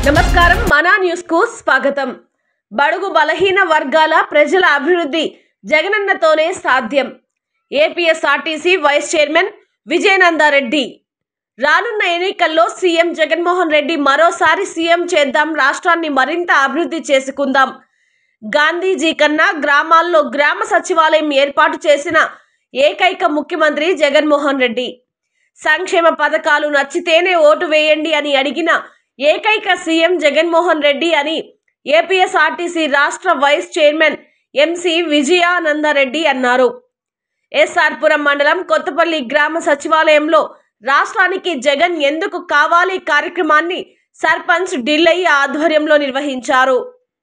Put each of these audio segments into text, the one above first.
నమస్కారం మనా న్యూస్ కు స్వాగతం బడుగు బలహీన వర్గాల ప్రజల అభివృద్ధి జగనన్నతోనే సాధ్యం ఏపీఎస్ఆర్టీసీ వైస్ చైర్మన్ విజయనందారెడ్డి రానున్న ఎన్నికల్లో సీఎం జగన్మోహన్ రెడ్డి మరోసారి సీఎం చేద్దాం రాష్ట్రాన్ని మరింత అభివృద్ధి చేసుకుందాం గాంధీజీ కన్నా గ్రామాల్లో గ్రామ సచివాలయం ఏర్పాటు చేసిన ఏకైక ముఖ్యమంత్రి జగన్మోహన్ రెడ్డి సంక్షేమ పథకాలు నచ్చితేనే ఓటు వేయండి అని అడిగిన ఏకైక సీఎం జగన్మోహన్ రెడ్డి అని ఏపీఎస్ఆర్టీసీ రాష్ట్ర వైస్ చైర్మన్ ఎంసీ విజయానందరెడ్డి అన్నారు ఎస్ఆర్పురం మండలం కొత్తపల్లి గ్రామ సచివాలయంలో రాష్ట్రానికి జగన్ ఎందుకు కావాలి కార్యక్రమాన్ని సర్పంచ్ ఢిల్లయ్య ఆధ్వర్యంలో నిర్వహించారు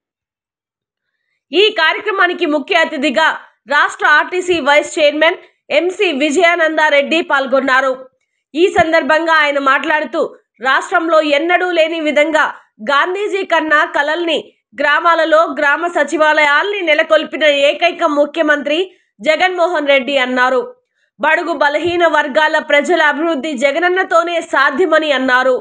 ఈ కార్యక్రమానికి ముఖ్య అతిథిగా రాష్ట్ర RTC vice chairman MC Vijayanandareddy పాల్గొన్నారు ఈ సందర్భంగా ఆయన మాట్లాడుతూ రాష్ట్రంలో ఎన్నడూ లేని విధంగా గాంధీజీ కన్నా కలల్ని గ్రామాలలో గ్రామ సచివాలయాల్ని నెలకొల్పిన ఏకైక ముఖ్యమంత్రి జగన్మోహన్ రెడ్డి అన్నారు బడుగు బలహీన వర్గాల ప్రజల అభివృద్ధి జగనన్నతోనే సాధ్యమని అన్నారు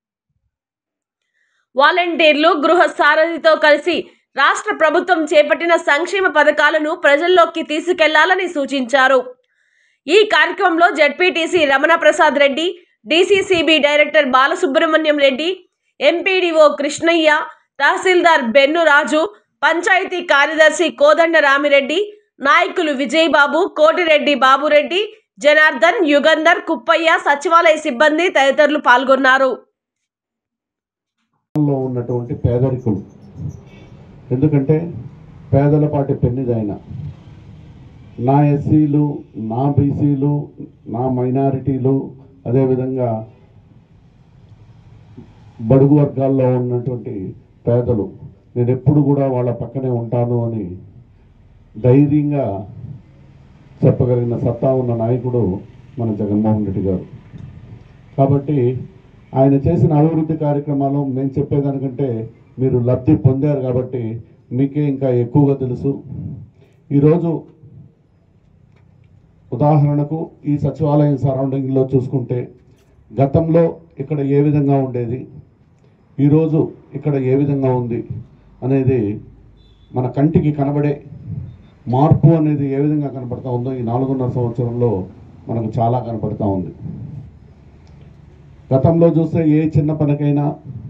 వాలంటీర్లు గృహ సారథితో కలిసి రాష్ట్ర ప్రభుత్వం చేపట్టిన సంక్షేమ పథకాలను ప్రజల్లోకి తీసుకెళ్లాలని సూచించారు ఈ కార్యక్రమంలో ZPTC Ramana Prasad Reddy DCCB director Balasubrahmanyam Reddy MPDO Krishnaiah తహసీల్దార్ బెన్ను రాజు పంచాయతీ కార్యదర్శి కోదండ రామిరెడ్డి నాయకులు విజయబాబు కోటిరెడ్డి బాబురెడ్డి జనార్దన్ యుగంధర్ కుప్పయ్య సచివాలయ సిబ్బంది తదితరులు పాల్గొన్నారు లో ఉన్నటువంటి పేదరికులు ఎందుకంటే పేదల పాటి పెన్నిదైన నా ఎస్సీలు నా బీసీలు నా మైనారిటీలు అదేవిధంగా బడుగు వర్గాల్లో ఉన్నటువంటి పేదలు నేను ఎప్పుడు కూడా వాళ్ళ పక్కనే ఉంటాను అని ధైర్యంగా చెప్పగలిగిన సత్తా ఉన్న నాయకుడు మన జగన్మోహన్ రెడ్డి గారు కాబట్టి ఆయన చేసిన అభివృద్ధి కార్యక్రమాలు మేము చెప్పేదానికంటే మీరు లబ్ధి పొందారు కాబట్టి మీకే ఇంకా ఎక్కువగా తెలుసు ఈరోజు ఉదాహరణకు ఈ సచివాలయం సరౌండింగ్లో చూసుకుంటే గతంలో ఇక్కడ ఏ విధంగా ఉండేది ఈరోజు ఇక్కడ ఏ విధంగా ఉంది అనేది మన కంటికి కనబడే మార్పు అనేది ఏ విధంగా కనపడతా ఉందో ఈ నాలుగున్నర సంవత్సరంలో మనకు చాలా కనపడతా ఉంది గతంలో చూస్తే ఏ చిన్న పనికైనా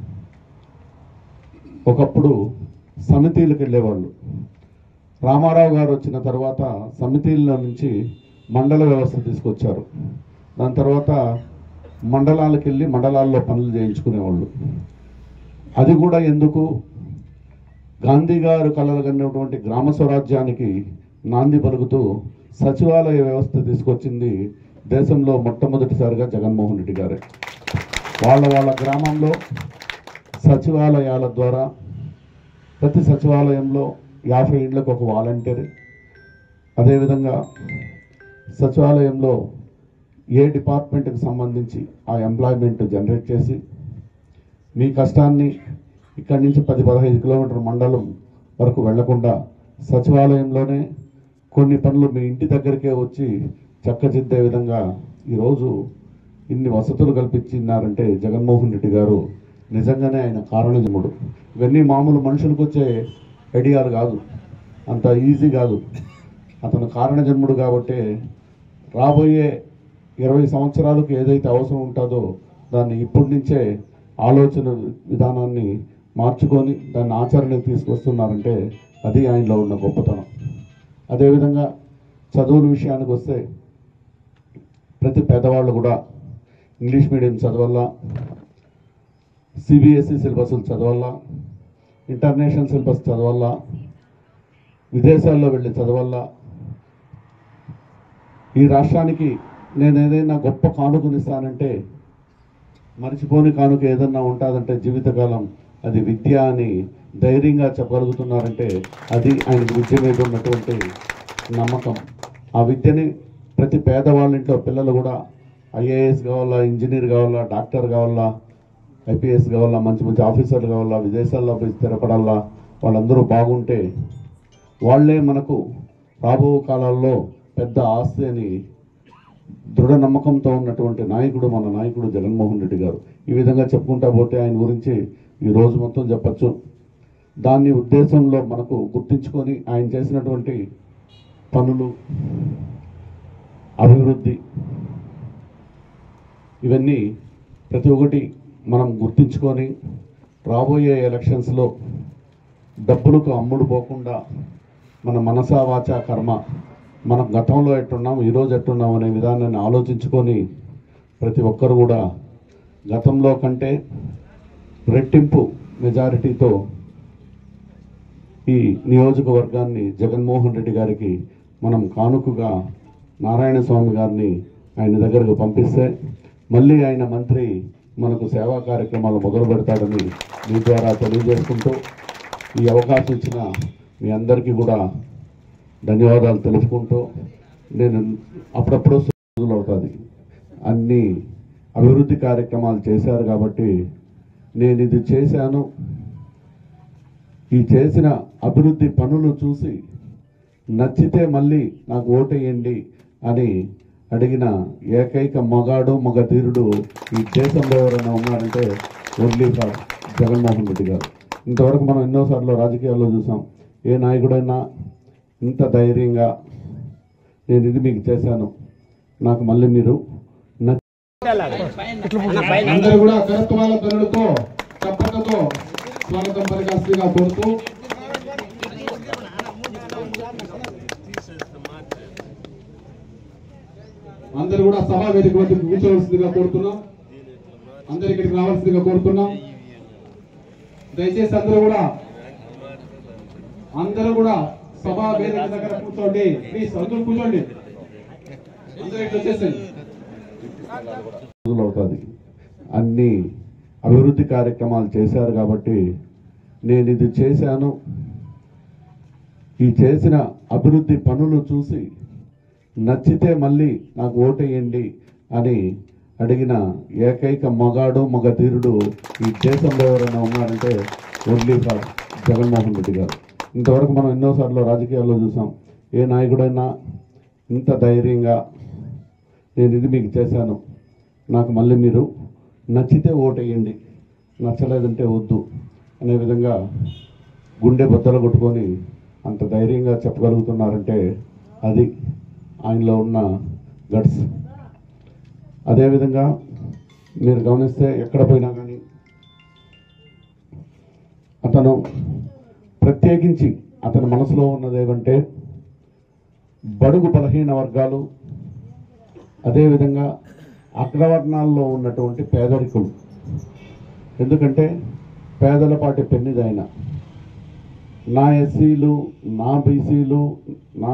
ఒకప్పుడు సమితిలకు వెళ్ళేవాళ్ళు రామారావు గారు వచ్చిన తర్వాత సమితిల్లో నుంచి మండల వ్యవస్థ తీసుకొచ్చారు దాని తర్వాత మండలాలకు వెళ్ళి మండలాల్లో పనులు చేయించుకునేవాళ్ళు అది కూడా ఎందుకు గాంధీ గారు కలగన్నటువంటి గ్రామ స్వరాజ్యానికి నాంది పలుకుతూ సచివాలయ వ్యవస్థ తీసుకొచ్చింది దేశంలో మొట్టమొదటిసారిగా జగన్మోహన్ రెడ్డి గారే వాళ్ళ వాళ్ళ గ్రామంలో సచివాలయాల ద్వారా ప్రతి సచివాలయంలో యాభై ఇండ్లకు ఒక వాలంటీర్ అదేవిధంగా సచివాలయంలో ఏ డిపార్ట్మెంట్కి సంబంధించి ఆ ఎంప్లాయ్మెంట్ జనరేట్ చేసి మీ కష్టాన్ని ఇక్కడి నుంచి పది పదహైదు కిలోమీటర్ మండలం వరకు వెళ్లకుండా సచివాలయంలోనే కొన్ని పనులు మీ ఇంటి దగ్గరికే వచ్చి చక్కదిద్దే విధంగా ఈరోజు ఇన్ని వసతులు కల్పించినారంటే జగన్మోహన్ రెడ్డి గారు నిజంగానే ఆయన కారణజముడు ఇవన్నీ మామూలు మనుషులకు వచ్చే ఐడియాలు కాదు అంత ఈజీ కాదు అతను కారణజన్ముడు కాబట్టి రాబోయే ఇరవై సంవత్సరాలకు ఏదైతే అవసరం ఉంటుందో దాన్ని ఇప్పటి నుంచే ఆలోచన విధానాన్ని మార్చుకొని దాన్ని ఆచరణకు తీసుకొస్తున్నారంటే అది ఆయనలో ఉన్న గొప్పతనం అదేవిధంగా చదువుల విషయానికి వస్తే ప్రతి పేదవాళ్ళు కూడా ఇంగ్లీష్ మీడియం చదవాలా సిబిఎస్ఈ సిలబస్లు చదవాలా ఇంటర్నేషనల్ సిలబస్ చదవాలా విదేశాల్లో వెళ్ళి చదవాలా ఈ రాష్ట్రానికి నేను ఏదైనా గొప్ప కానుకనిస్తానంటే మర్చిపోని కానుక ఏదన్నా ఉంటుందంటే జీవితకాలం అది విద్య అని ధైర్యంగా చెప్పగలుగుతున్నారంటే అది ఆయనకు విద్య మీద ఉన్నటువంటి నమ్మకం ఆ విద్యని ప్రతి పేదవాళ్ళ ఇంట్లో పిల్లలు కూడా ఐఏఎస్ కావాలా ఇంజనీర్ కావాలా డాక్టర్ కావాలా ఐపీఎస్ కావాలా మంచి మంచి ఆఫీసర్లు కావాలా విదేశాల్లో పోయి స్థిరపడాలా వాళ్ళందరూ బాగుంటే వాళ్ళే మనకు రాబో కాలాల్లో పెద్ద ఆస్తి అని దృఢ నమ్మకంతో ఉన్నటువంటి నాయకుడు మన నాయకుడు జగన్మోహన్ రెడ్డి గారు ఈ విధంగా చెప్పుకుంటా పోతే ఆయన గురించి ఈ రోజు మొత్తం చెప్పచ్చు దాన్ని ఉద్దేశంలో మనకు గుర్తించుకొని ఆయన చేసినటువంటి పనులు అభివృద్ధి ఇవన్నీ ప్రతి ఒక్కటి మనం గుర్తించుకొని రాబోయే ఎలక్షన్స్లో డబ్బులకు అమ్ముడు పోకుండా మన మనసా వాచా కర్మ మనం గతంలో ఎట్టున్నాం ఈరోజు ఎట్టున్నాం అనే విధానాన్ని ఆలోచించుకొని ప్రతి ఒక్కరు కూడా గతంలో కంటే రెట్టింపు మెజారిటీతో ఈ నియోజకవర్గాన్ని జగన్మోహన్ రెడ్డి గారికి మనం కానుకగా నారాయణ స్వామి గారిని ఆయన దగ్గరకు పంపిస్తే మళ్ళీ ఆయన మంత్రి మనకు సేవా కార్యక్రమాలు మొదలు పెడతాడని మీ ద్వారా తెలియజేసుకుంటూ ఈ అవకాశం ఇచ్చిన మీ అందరికీ కూడా ధన్యవాదాలు తెలుపుకుంటూ నేను అప్పుడప్పుడు రోజులు అవుతుంది అన్ని అభివృద్ధి కార్యక్రమాలు చేశారు కాబట్టి నేను ఇది చేశాను ఈ చేసిన అభివృద్ధి పనులు చూసి నచ్చితే మళ్ళీ నాకు ఓటేయండి అని అడిగిన ఏకైక మగాడు మగధీరుడు ఈ దేశంలో ఎవరైనా ఉన్నారంటే ఓన్లీ ఫర్ జగన్మోహన్ రెడ్డి గారు ఇంతవరకు మనం ఎన్నోసార్లు రాజకీయాల్లో చూసాం ఏ నాయకుడైనా ఇంత ధైర్యంగా నేను ఇది మీకు చేశాను నాకు మళ్ళీ మీరు నచ్చి అందరూ కూడా కరత్వాల ధనులతో చప్పట్లతో స్వాగతం పలకాల్సిందిగా కోరుతూ అందరూ కూడా సభా వేదిక వద్దకు కూర్చోవలసిందిగా కోరుతున్నాం అందరు ఇక్కడికి రావాల్సిందిగా కోరుతున్నాం దయచేసి అందరూ కూడా అందరూ కూడా సభా వేదిక దగ్గర కూర్చోండి ప్లీజ్ అందరూ కూర్చోండి అందరూ ఇట్లా వచ్చేసండి రోజులు అవుతుంది అన్ని అభివృద్ధి కార్యక్రమాలు చేశారు కాబట్టి నేను ఇది చేశాను ఈ చేసిన అభివృద్ధి పనులు చూసి నచ్చితే మళ్ళీ నాకు ఓటేయండి అని అడిగిన ఏకైక మగాడు మగధీరుడు ఈ దేశంలో ఎవరైనా ఉన్నారంటే ఓన్లీ ఫర్ జగన్మోహన్ రెడ్డి గారు ఇంతవరకు మనం ఎన్నోసార్లు రాజకీయాల్లో చూసాం ఏ నాయకుడైనా ఇంత ధైర్యంగా నేను ఇది మీకు చేశాను నాకు మళ్ళీ మీరు నచ్చితే ఓటేయండి నచ్చలేదంటే వద్దు అనే విధంగా గుండె బద్దలు కొట్టుకొని అంత ధైర్యంగా చెప్పగలుగుతున్నారంటే అది ఆయనలో ఉన్న గట్స్ అదేవిధంగా మీరు గమనిస్తే ఎక్కడ పోయినా కానీ అతను ప్రత్యేకించి అతని మనసులో ఉన్నది ఏమంటే బడుగు బలహీన వర్గాలు అదేవిధంగా అగ్రవర్ణాల్లో ఉన్నటువంటి పేదరికులు ఎందుకంటే పేదలపాటి పెన్నిదైన నా ఎస్సీలు నా బీసీలు నా